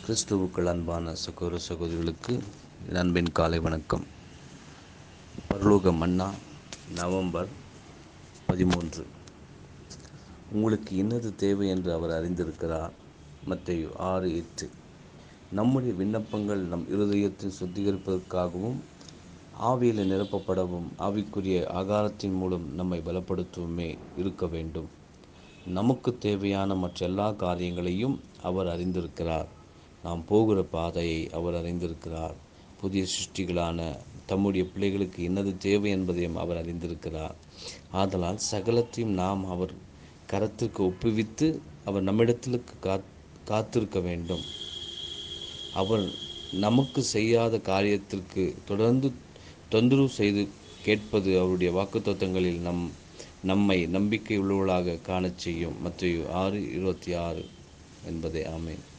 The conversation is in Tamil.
கிறிஸ்துவுக்குள் அன்பான சகோதர சகோதரிகளுக்கு என் அன்பின் காலை வணக்கம் பரலோக மன்னா நவம்பர் பதிமூன்று உங்களுக்கு இன்னது தேவை என்று அவர் அறிந்திருக்கிறார் மத்தேயு ஆறு எட்டு நம்முடைய விண்ணப்பங்கள் நம் இருதயத்தில் சுத்திகரிப்பதற்காகவும் ஆவியில் நிரப்பப்படவும் ஆவிக்குரிய ஆகாரத்தின் மூலம் நம்மை பலப்படுத்தவுமே இருக்க வேண்டும் நமக்கு தேவையான மற்ற எல்லா காரியங்களையும் அவர் அறிந்திருக்கிறார் நாம் போகிற பாதையை அவர் அறிந்திருக்கிறார் புதிய சிருஷ்டிகளான தம்முடைய பிள்ளைகளுக்கு என்னது தேவை என்பதையும் அவர் அறிந்திருக்கிறார் ஆதலால் சகலத்தையும் நாம் அவர் கரத்திற்கு ஒப்புவித்து அவர் நம்மிடத்திற்கு காத் காத்திருக்க வேண்டும் அவர் நமக்கு செய்யாத காரியத்திற்கு தொடர்ந்து தொந்தரவு செய்து கேட்பது அவருடைய வாக்குத்தத்தங்களில் நம் நம்மை நம்பிக்கை உள்ளவர்களாக காணச் செய்யும் மற்ற ஆறு இருபத்தி ஆறு என்பதே ஆமேன்